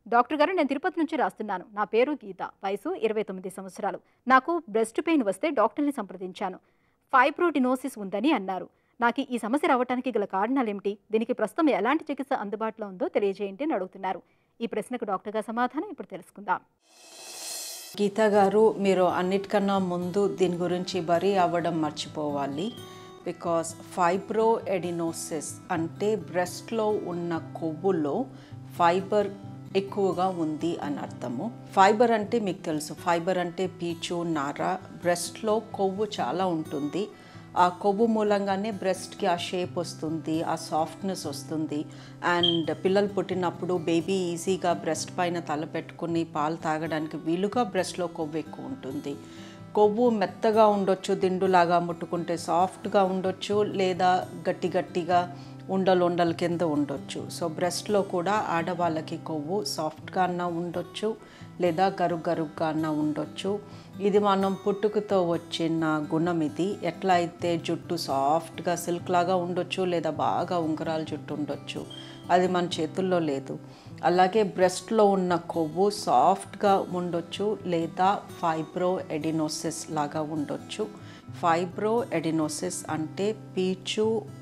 doctor గారు నేను తిరుపతి నుంచి రాస్తున్నాను నా పేరు గీత వయసు ఇరవై తొమ్మిది సంవత్సరాలు నాకు బ్రెస్ట్ పెయిన్ వస్తే డాక్టర్ని సంప్రదించాను ఫైబ్రోడినోసిస్ ఉందని అన్నారు నాకు ఈ సమస్య రావడానికి గల కారణాలు ఏమిటి దీనికి ప్రస్తుతం ఎలాంటి చికిత్స అందుబాటులో ఉందో తెలియజేయండి అని అడుగుతున్నారు ఈ ప్రశ్నకు డాక్టర్ గారి సమాధానం ఇప్పుడు తెలుసుకుందాం గీత గారు మీరు అన్నిటికన్నా ముందు దీని గురించి వరి అవ్వడం మర్చిపోవాలి బికాస్ ఫైబ్రో ఎడినోసిస్ అంటే బ్రెస్ట్లో ఉన్న కొవ్వులో ఫైబర్ ఎక్కువగా ఉంది అని అర్థము ఫైబర్ అంటే మీకు తెలుసు ఫైబర్ అంటే పీచు నార బ్రెస్ట్లో కొవ్వు చాలా ఉంటుంది ఆ కొవ్వు మూలంగానే బ్రెస్ట్కి ఆ షేప్ వస్తుంది ఆ సాఫ్ట్నెస్ వస్తుంది అండ్ పిల్లలు పుట్టినప్పుడు బేబీ ఈజీగా బ్రెస్ట్ పైన తల పెట్టుకుని పాలు తాగడానికి వీలుగా బ్రెస్ట్లో కొవ్వు ఎక్కువ ఉంటుంది కొవ్వు మెత్తగా ఉండొచ్చు దిండులాగా ముట్టుకుంటే సాఫ్ట్గా ఉండొచ్చు లేదా గట్టి గట్టిగా ఉండలు ఉండల కింద ఉండొచ్చు సో బ్రెస్ట్లో కూడా ఆడవాళ్ళకి కొవ్వు సాఫ్ట్గా అన్నా ఉండొచ్చు లేదా గరుగ్ గరుగ్గా అన్నా ఉండొచ్చు ఇది మనం పుట్టుకతో వచ్చిన గుణం ఇది ఎట్లా అయితే జుట్టు సాఫ్ట్గా సిల్క్ లాగా ఉండొచ్చు లేదా బాగా ఉంగరాల జుట్టు ఉండొచ్చు అది మన చేతుల్లో లేదు అలాగే బ్రెస్ట్లో ఉన్న కొవ్వు సాఫ్ట్గా ఉండొచ్చు లేదా ఫైబ్రో ఎడినోసిస్ లాగా ఉండొచ్చు ఫైబ్రో ఎడినోసిస్ అంటే పీచు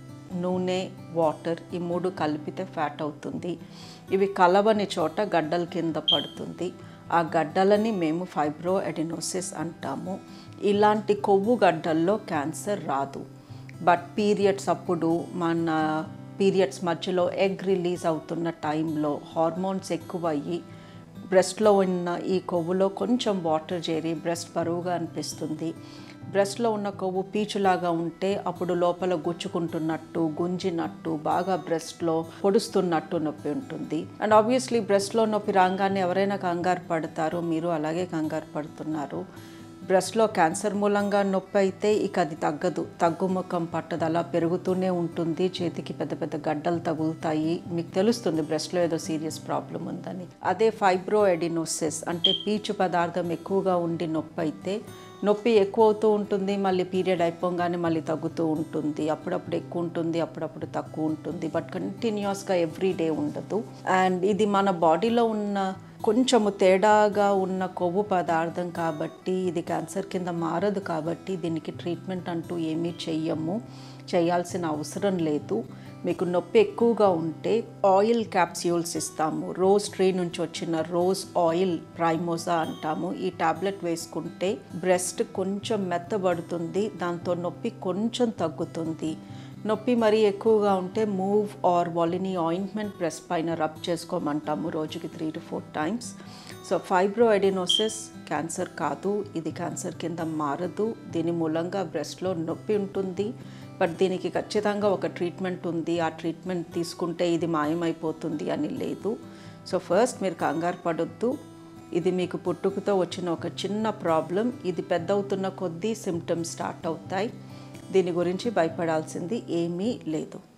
నూనె వాటర్ ఈ మూడు కలిపితే ఫ్యాట్ అవుతుంది ఇవి కలవని చోట గడ్డల కింద పడుతుంది ఆ గడ్డలని మేము ఫైబ్రో ఎడినోసిస్ అంటాము ఇలాంటి కొవ్వు గడ్డల్లో క్యాన్సర్ రాదు బట్ పీరియడ్స్ అప్పుడు మన పీరియడ్స్ మధ్యలో ఎగ్ రిలీజ్ అవుతున్న టైంలో హార్మోన్స్ ఎక్కువయ్యి బ్రెస్ట్లో ఉన్న ఈ కొవ్వులో కొంచెం వాటర్ చేరి బ్రెస్ట్ బరువుగా అనిపిస్తుంది బ్రెస్ట్లో ఉన్న కొవ్వు పీచులాగా ఉంటే అప్పుడు లోపల గుచ్చుకుంటున్నట్టు గుంజినట్టు బాగా బ్రెస్ట్లో పొడుస్తున్నట్టు నొప్పి ఉంటుంది అండ్ ఆబ్వియస్లీ బ్రెస్ట్లో నొప్పి రాగానే ఎవరైనా కంగారు పడతారు మీరు అలాగే కంగారు పడుతున్నారు బ్రెస్ట్లో క్యాన్సర్ మూలంగా నొప్పి అయితే ఇక అది తగ్గదు తగ్గుముఖం పట్టదల పెరుగుతూనే ఉంటుంది చేతికి పెద్ద పెద్ద గడ్డలు తగులుతాయి మీకు తెలుస్తుంది బ్రెస్ట్లో ఏదో సీరియస్ ప్రాబ్లం ఉందని అదే ఫైబ్రో ఎడినోసిస్ అంటే పీచు పదార్థం ఎక్కువగా ఉండి నొప్పి అయితే నొప్పి ఎక్కువ అవుతూ ఉంటుంది మళ్ళీ పీరియడ్ అయిపోగానే మళ్ళీ తగ్గుతూ ఉంటుంది అప్పుడప్పుడు ఎక్కువ ఉంటుంది అప్పుడప్పుడు తక్కువ ఉంటుంది బట్ కంటిన్యూస్గా ఎవ్రీ డే ఉండదు అండ్ ఇది మన బాడీలో ఉన్న కొంచెము తేడాగా ఉన్న కొవ్వు పదార్థం కాబట్టి ఇది క్యాన్సర్ కింద మారదు కాబట్టి దీనికి ట్రీట్మెంట్ అంటూ ఏమీ చెయ్యము చేయాల్సిన అవసరం లేదు మీకు నొప్పి ఎక్కువగా ఉంటే ఆయిల్ క్యాప్స్యూల్స్ ఇస్తాము రోజ్ ట్రీ నుంచి వచ్చిన రోజ్ ఆయిల్ ప్రైమోజా అంటాము ఈ టాబ్లెట్ వేసుకుంటే బ్రెస్ట్ కొంచెం మెత్తబడుతుంది దాంతో నొప్పి కొంచెం తగ్గుతుంది నొప్పి మరీ ఎక్కువగా ఉంటే move or Volini ointment breast పైన రబ్ చేసుకోమంటాము రోజుకి three to four times so fibro adenosis cancer కాదు ఇది క్యాన్సర్ కింద మారదు దీని మూలంగా బ్రెస్ట్లో నొప్పి ఉంటుంది బట్ దీనికి ఖచ్చితంగా ఒక ట్రీట్మెంట్ ఉంది ఆ ట్రీట్మెంట్ తీసుకుంటే ఇది మాయమైపోతుంది అని లేదు సో ఫస్ట్ మీరు కంగారు పడొద్దు ఇది మీకు పుట్టుకతో వచ్చిన ఒక చిన్న ప్రాబ్లం ఇది పెద్ద అవుతున్న కొద్దీ సిమ్టమ్స్ స్టార్ట్ అవుతాయి దీని గురించి భయపడాల్సింది ఏమీ లేదు